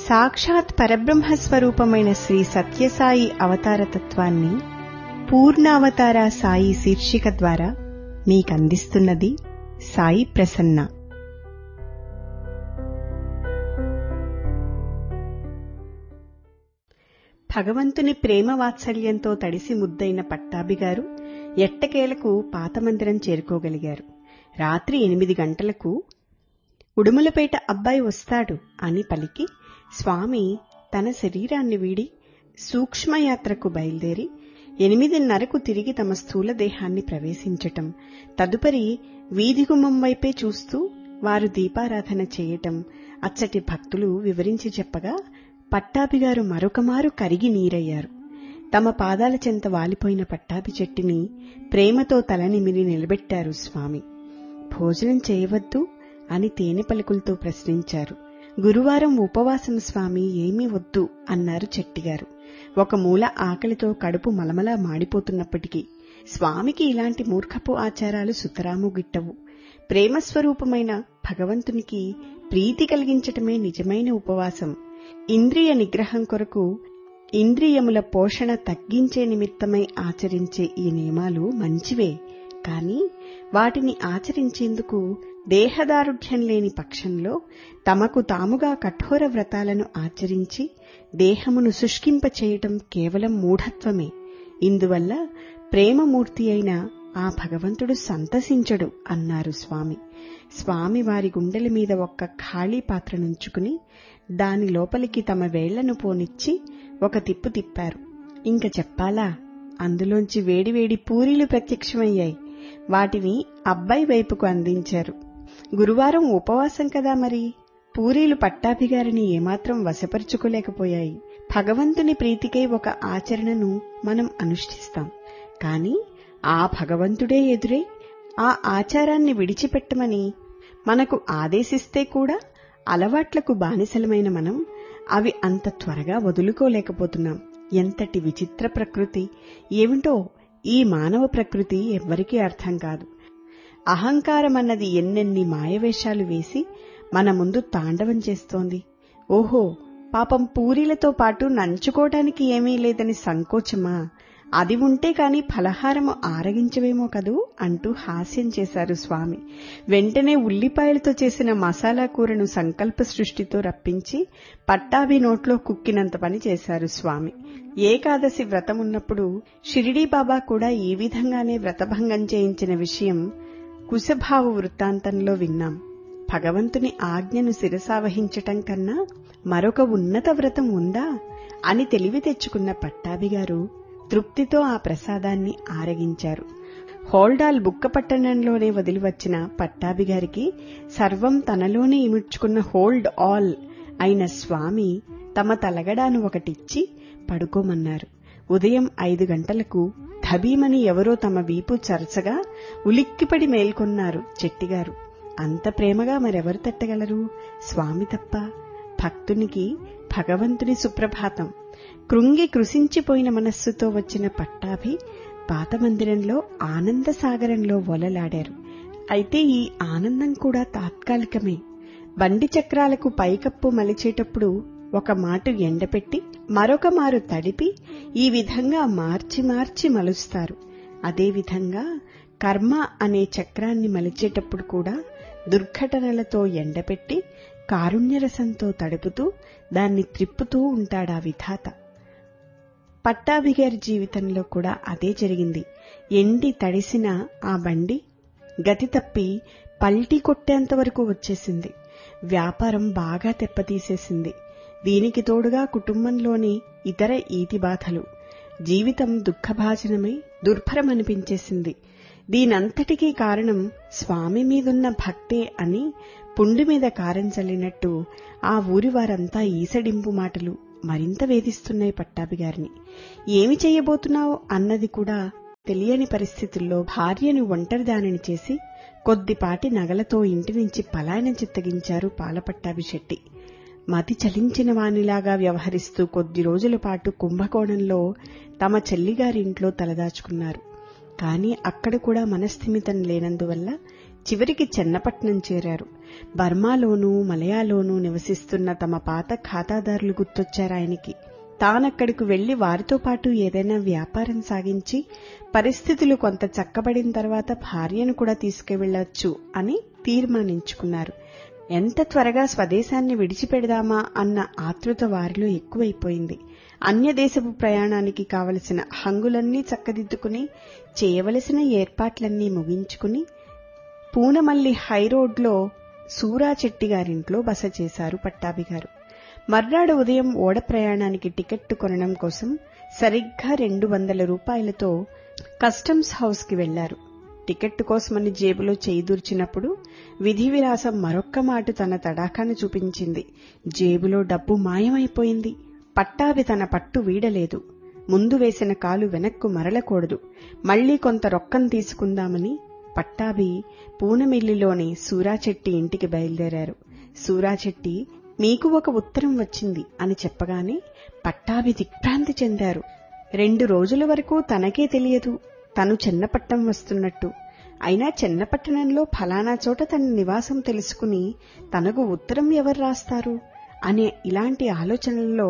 సాక్షాత్ పరబ్రహ్మ స్వరూపమైన శ్రీ సత్యసాయి అవతార తత్వాన్ని పూర్ణావతార సాయి శీర్షిక ద్వారా మీకందిస్తున్నది సాయి ప్రసన్న భగవంతుని ప్రేమ వాత్సల్యంతో తడిసి ముద్దైన పట్టాభిగారు ఎట్టకేలకు పాత మందిరం చేరుకోగలిగారు రాత్రి ఎనిమిది గంటలకు ఉడుమలపేట అబ్బాయి వస్తాడు అని పలికి స్వామి తన శరీరాన్ని వీడి సూక్ష్మయాత్రకు బయలుదేరి ఎనిమిదిన్నరకు తిరిగి తమ స్థూల దేహాన్ని ప్రవేశించటం తదుపరి వీధి గుమ్మం వైపే చూస్తూ వారు దీపారాధన చేయటం అచ్చటి భక్తులు వివరించి చెప్పగా పట్టాభిగారు మరొకమారు కరిగి నీరయ్యారు తమ పాదాల చెంత వాలిపోయిన పట్టాభి చెట్టుని ప్రేమతో తలనిమిరి నిలబెట్టారు స్వామి భోజనం చేయవద్దు అని తేనె పలుకులతో ప్రశ్నించారు గురువారం ఉపవాసం స్వామి ఏమీ వద్దు అన్నారు చెట్టిగారు ఒక మూల ఆకలితో కడుపు మలమలా మాడిపోతున్నప్పటికీ స్వామికి ఇలాంటి మూర్ఖపు ఆచారాలు సుతరాము గిట్టవు ప్రేమస్వరూపమైన భగవంతునికి ప్రీతి కలిగించటమే నిజమైన ఉపవాసం ఇంద్రియ నిగ్రహం కొరకు ఇంద్రియముల పోషణ తగ్గించే నిమిత్తమై ఆచరించే ఈ నియమాలు మంచివే కాని వాటిని ఆచరించేందుకు దేహదారుఢ్యం లేని పక్షంలో తమకు తాముగా కఠోర వ్రతాలను ఆచరించి దేహమును శుష్కింపచేయటం కేవలం మూఢత్వమే ఇందువల్ల ప్రేమమూర్తి అయిన ఆ భగవంతుడు సంతసించడు అన్నారు స్వామి స్వామి వారి గుండెల మీద ఒక్క ఖాళీ పాత్ర నుంచుకుని దాని లోపలికి తమ వేళ్లను పోనిచ్చి ఒక తిప్పు తిప్పారు ఇంక చెప్పాలా అందులోంచి వేడివేడి పూరీలు ప్రత్యక్షమయ్యాయి వాటిని అబ్బాయి వైపుకు అందించారు గురువారం ఉపవాసం కదా మరి పూరీలు పట్టాభిగారిని ఏమాత్రం వశపరుచుకోలేకపోయాయి భగవంతుని ప్రీతికై ఒక ఆచరణను మనం అనుష్ఠిస్తాం కాని ఆ భగవంతుడే ఎదురై ఆ ఆచారాన్ని విడిచిపెట్టమని మనకు ఆదేశిస్తే కూడా అలవాట్లకు బానిసలమైన మనం అవి అంత త్వరగా వదులుకోలేకపోతున్నాం ఎంతటి విచిత్ర ప్రకృతి ఏమిటో ఈ మానవ ప్రకృతి ఎవ్వరికీ అర్థం కాదు అహంకారమన్నది ఎన్నెన్ని మాయవేషాలు వేసి మన ముందు తాండవం చేస్తోంది ఓహో పాపం పూరీలతో పాటు నంచుకోవటానికి ఏమీ లేదని సంకోచమా అది ఉంటే కాని ఫలహారము ఆరగించవేమో కదూ అంటూ హాస్యం చేశారు స్వామి వెంటనే ఉల్లిపాయలతో చేసిన మసాలా కూరను సంకల్ప సృష్టితో రప్పించి పట్టాభి నోట్లో కుక్కినంత పని చేశారు స్వామి ఏకాదశి వ్రతం ఉన్నప్పుడు షిరిడీ బాబా కూడా ఈ విధంగానే వ్రతభంగం చేయించిన విషయం కుశభావ వృత్తాంతంలో విన్నాం భగవంతుని ఆజ్ఞను శిరసావహించటం కన్నా మరొక ఉన్నత వ్రతం ఉందా అని తెలివి తెచ్చుకున్న పట్టాభిగారు తృప్తితో ఆ ప్రసాదాన్ని ఆరగించారు హోల్డాల్ బుక్కపట్టణంలోనే వదిలివచ్చిన పట్టాభిగారికి సర్వం తనలోనే ఇముడ్చుకున్న హోల్డ్ ఆల్ అయిన స్వామి తమ తలగడాను ఒకటిచ్చి పడుకోమన్నారు ఉదయం ఐదు గంటలకు ధబీమని ఎవరో తమ వీపు చరచగా ఉలిక్కిపడి మేల్కొన్నారు చెట్టిగారు అంత ప్రేమగా మరెవరు తట్టగలరు స్వామి తప్ప భక్తునికి భగవంతుని సుప్రభాతం కృంగి కృషించిపోయిన మనస్సుతో వచ్చిన పట్టాభి పాత మందిరంలో ఆనంద సాగరంలో ఒలలాడారు అయితే ఈ ఆనందం కూడా తాత్కాలికమే బండి చక్రాలకు పైకప్పు మలిచేటప్పుడు ఒక మాటు ఎండపెట్టి మరొక మారు తడిపి ఈ విధంగా మార్చి మార్చి మలుస్తారు అదేవిధంగా కర్మ అనే చక్రాన్ని మలిచేటప్పుడు కూడా దుర్ఘటనలతో ఎండపెట్టి కారుణ్యరసంతో తడుపుతూ దాన్ని త్రిప్పుతూ ఉంటాడా విధాత పట్టాభిగారి జీవితంలో కూడా అదే జరిగింది ఎండి తడిసిన ఆ బండి గతి తప్పి పల్టీ కొట్టేంత వరకు వచ్చేసింది వ్యాపారం బాగా తెప్పతీసేసింది దీనికి తోడుగా కుటుంబంలోని ఇతర ఈతి బాధలు జీవితం దుఃఖభాజనమై దుర్భరమనిపించేసింది దీనంతటికీ కారణం స్వామి మీదున్న భక్తే అని పుండి మీద కారం చల్లినట్టు ఆ ఊరి వారంతా ఈసడింపు మాటలు మరింత వేధిస్తున్నాయి పట్టాభిగారిని ఏమి చెయ్యబోతున్నావు అన్నది కూడా తెలియని పరిస్థితుల్లో భార్యను ఒంటరిదానిని చేసి కొద్దిపాటి నగలతో ఇంటి నుంచి పలాయనం చిత్తగించారు పాలపట్టాభి శెట్టి మతి చలించిన వానిలాగా వ్యవహరిస్తూ కొద్ది రోజుల పాటు కుంభకోణంలో తమ చెల్లిగారింట్లో తలదాచుకున్నారు కాని అక్కడ కూడా మనస్థిమితం లేనందువల్ల చివరికి చెన్నపట్నం చేరారు బర్మాలోనూ మలయాలోనూ నివసిస్తున్న తమ పాత ఖాతాదారులు గుర్తొచ్చారాయనికి తానక్కడికి వెళ్లి వారితో పాటు ఏదైనా వ్యాపారం సాగించి పరిస్థితులు కొంత చక్కబడిన తర్వాత భార్యను కూడా తీసుకువెళ్లొచ్చు అని తీర్మానించుకున్నారు ఎంత త్వరగా స్వదేశాన్ని విడిచిపెడదామా అన్న ఆతృత వారిలో ఎక్కువైపోయింది అన్యదేశపు ప్రయాణానికి కావలసిన హంగులన్నీ చక్కదిద్దుకుని చేయవలసిన ఏర్పాట్లన్నీ ముగించుకుని పూనమల్లి హైరోడ్లో సూరా చెట్టి గారింట్లో బస చేశారు పట్టాభిగారు మర్నాడు ఉదయం ఓడ ప్రయాణానికి టికెట్టు కొనడం కోసం సరిగ్గా రెండు వందల రూపాయలతో కస్టమ్స్ హౌస్ కి వెళ్లారు టికెట్టు కోసమని జేబులో చేయి దూర్చినప్పుడు విధి విలాసం మరొక్క మాట తన తడాఖాను చూపించింది జేబులో డబ్బు మాయమైపోయింది పట్టాభి తన పట్టు వీడలేదు ముందు వేసిన కాలు వెనక్కు మరలకూడదు మళ్లీ కొంత రొక్కం తీసుకుందామని పట్టాభి పూనమిల్లిలోని సూరాచెట్టి ఇంటికి బయలుదేరారు సూరాచెట్టి మీకు ఒక ఉత్తరం వచ్చింది అని చెప్పగానే పట్టాభి దిగ్భ్రాంతి చెందారు రెండు రోజుల వరకు తనకే తెలియదు తను చెన్నపట్నం వస్తున్నట్టు అయినా చెన్నపట్టణంలో ఫలానా చోట తన నివాసం తెలుసుకుని తనకు ఉత్తరం ఎవరు రాస్తారు అనే ఇలాంటి ఆలోచనల్లో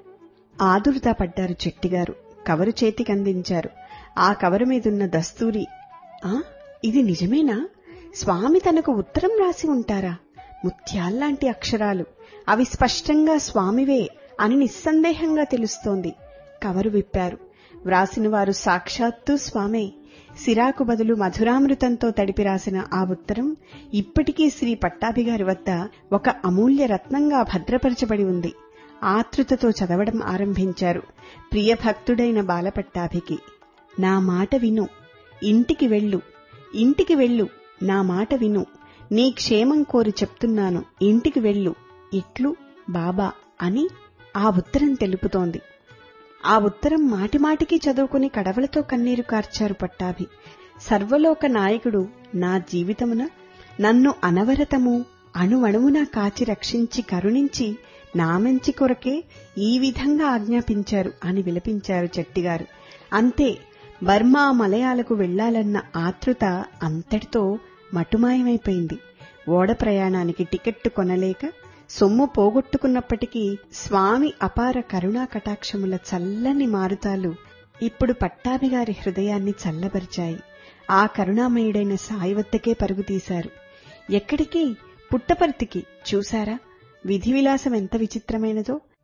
ఆదుర్దా పడ్డారు చెట్టిగారు కవరు చేతికి అందించారు ఆ కవరు మీదున్న దస్తూరి ఆ ఇది నిజమేనా స్వామి తనకు ఉత్తరం రాసి ఉంటారా ముత్యాల్లాంటి అక్షరాలు అవి స్పష్టంగా స్వామివే అని నిస్సందేహంగా తెలుస్తోంది కవరు విప్పారు వ్రాసిన వారు సాక్షాత్తు స్వామే సిరాకు బదులు మధురామృతంతో తడిపి రాసిన ఆ ఉత్తరం ఇప్పటికీ శ్రీ పట్టాభిగారి వద్ద ఒక అమూల్య రత్నంగా భద్రపరచబడి ఉంది ఆతృతతో చదవడం ఆరంభించారు ప్రియభక్తుడైన బాలపట్టాభికి నా మాట విను ఇంటికి వెళ్ళు ఇంటికి వెళ్ళు నా మాట విను నీ క్షేమం కోరి చెప్తున్నాను ఇంటికి వెళ్ళు ఇట్లు బాబా అని ఆ ఉత్తరం తెలుపుతోంది ఆ ఉత్తరం మాటిమాటికి చదువుకుని కడవలతో కన్నీరు కార్చారు పట్టాభి సర్వలోక నాయకుడు నా జీవితమున నన్ను అనవరతము అణువణువున కాచి రక్షించి కరుణించి నా మంచి కొరకే ఈ విధంగా ఆజ్ఞాపించారు అని విలపించారు చెట్టిగారు అంతే బర్మా మలయాలకు వెళ్లాలన్న ఆతృత అంతటితో మటుమాయమైపోయింది ఓడ ప్రయాణానికి టికెట్టు కొనలేక సొమ్ము పోగొట్టుకున్నప్పటికీ స్వామి అపార కరుణా కటాక్షముల చల్లని మారుతాలు ఇప్పుడు పట్టాభిగారి హృదయాన్ని చల్లబరిచాయి ఆ కరుణామయుడైన సాయి వద్దకే పరుగుతీశారు ఎక్కడికి పుట్టపర్తికి చూశారా విధి విలాసం ఎంత విచిత్రమైనదో